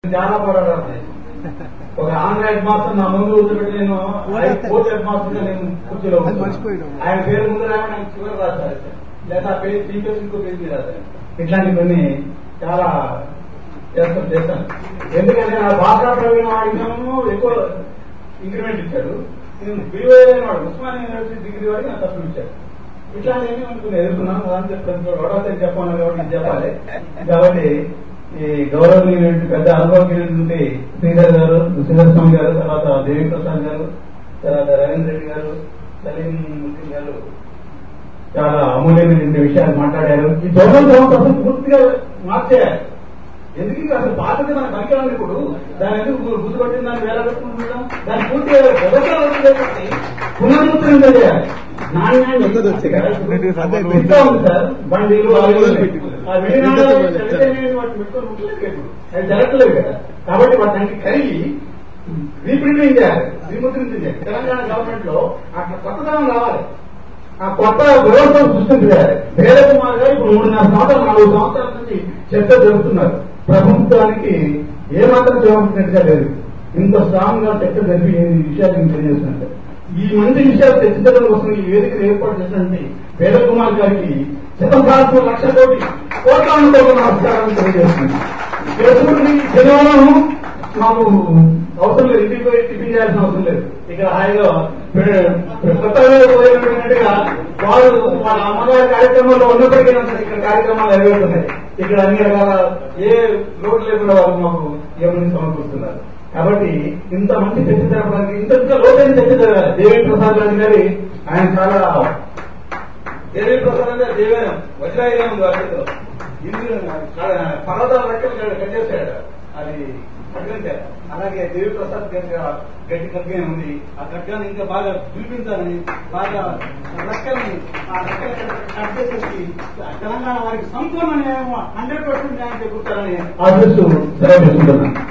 చాలా పోరాడాలి ఒక ఆంధ్ర హెడ్ మాస్టర్ నా ముందు కూర్చోబెట్టి నేను కోచ్ హెడ్ మాస్టర్ గా నేను కూర్చోలో అది మర్చిపోయాడు. ఆయన పేరు ముందు రాయమని ఆయన చివరి రాశారు లేదా ఆ పేరు త్రీ పేజ్ ఇంకో పేజ్ మీద రాశారు ఇట్లాంటి కొన్ని చాలా చేస్తాను చేస్తాను ఎందుకంటే నా భాషా ప్రవీణ వాడికము ఎక్కువ ఇంక్రిమెంట్ ఇచ్చాడు నేను బీఓఏ వాడు ఉస్మానియా యూనివర్సిటీ డిగ్రీ వాడికి నాకు తక్కువ ఇచ్చాడు ఇట్లాంటివన్నీ అనుకుని ఎదుర్కొన్నాను దాని చెప్పాను ఒకటో చెప్పాను కాబట్టి ఇది చెప్పాలి కాబట్టి ఈ గౌరవనీయులు పెద్ద అనుభవజ్ఞులైనటువంటి శ్రీధర్ గారు శ్రీధర్ స్వామి గారు తర్వాత దేవి ప్రసాద్ గారు తర్వాత రవీంద్ర రెడ్డి గారు సలీం ముస్లిం గారు చాలా అమూల్యమైనటువంటి విషయాలు మాట్లాడారు ఈ జోనల్ సంస్థ అసలు పూర్తిగా మార్చేయాలి ఎందుకు ఇంకా అసలు పాతది మన పనికిరాని ఇప్పుడు దాని ఎందుకు గుర్తు పట్టిన దాన్ని వేల పెట్టుకుంటున్నాం దాన్ని పూర్తిగా వ్యవసాయం పునరుద్ధరణ చేయాలి నాణ్యాన్ని కొత్తది వచ్చి కదా. అదే పెడతా ఉంది సార్ బండిలు ఆయిల్ ఆ విడినాడు చైతన్యాన్ని వాటిని పెట్టుకొని ఉండలేదు కదా ఇప్పుడు. అది జరగట్లేదు కదా కాబట్టి వాటిని కరిగి రీప్రింటింగ్ చేయాలి రీముద్రింగ్ చేయాలి తెలంగాణ గవర్నమెంట్ లో అట్లా కొత్తదనం రావాలి ఆ కొత్త వ్యవస్థను సృష్టించారు వేద కుమార్ గారు ఇప్పుడు మూడున్నర సంవత్సరాలు నాలుగు సంవత్సరాల నుంచి చర్చ జరుపుతున్నారు ప్రభుత్వానికి ఏమాత్రం చేపట్టినట్టుగా లేదు ఇంత స్ట్రాంగ్ గా చర్చ జరిపి ఈ విషయాలు నేను తెలియజేస్తున్నట్టు ఈ మంచి విషయాలు చర్చించడం కోసం ఈ వేదికను ఏర్పాటు చేసినటువంటి వేద కుమార్ గారికి శతభారత లక్ష కోటి కోట్ల కోట్ల నమస్కారాలు తెలియజేస్తున్నాను చేసుకుంటే శనివారం మాకు అవసరం లేదు ఇంటికి పోయి టిఫిన్ చేయాల్సిన అవసరం లేదు ఇక్కడ హాయిగా పె- కొత్తగా పోయినట్టుగా వాళ్ళు వాళ్ళ అమ్మగారి కార్యక్రమంలో ఉన్నప్పటికీ నాకు ఇక్కడ కార్యక్రమాలు నెరవేరుతున్నాయి ఇక్కడ అన్ని రకాల ఏ లోటు లేకుండా వాళ్ళు మాకు ఏమని సమకూరుస్తున్నారు కాబట్టి ఇంత మంచి చర్చ జరపడానికి ఇంత ఇంకా లోతైన చర్చ జరగాలి దేవి ప్రసాద్ గారి గారి ఆయన చాలా దేవి ప్రసాద్ అంటే దేవేనం వజ్రాయుధం ఉంది వాటితో ఇంద్రుడు పర్వతాల రెక్కలు కట్టేశాడు అది పట్టుకుంటారు అలాగే దేవి ప్రసాద్ గారి గట్టి ఖడ్గే ఉంది ఆ ఖడ్గాన్ని ఇంకా బాగా పిలిపించాలని బాగా రెక్కల్ని ఆ రెక్కలు కట్ చేసేసి తెలంగాణ వారికి సంపూర్ణ న్యాయం హండ్రెడ్ పర్సెంట్ న్యాయం చేకూర్చాలని ఆశిస్తూ సెలవు తీసుకుంటున్నాను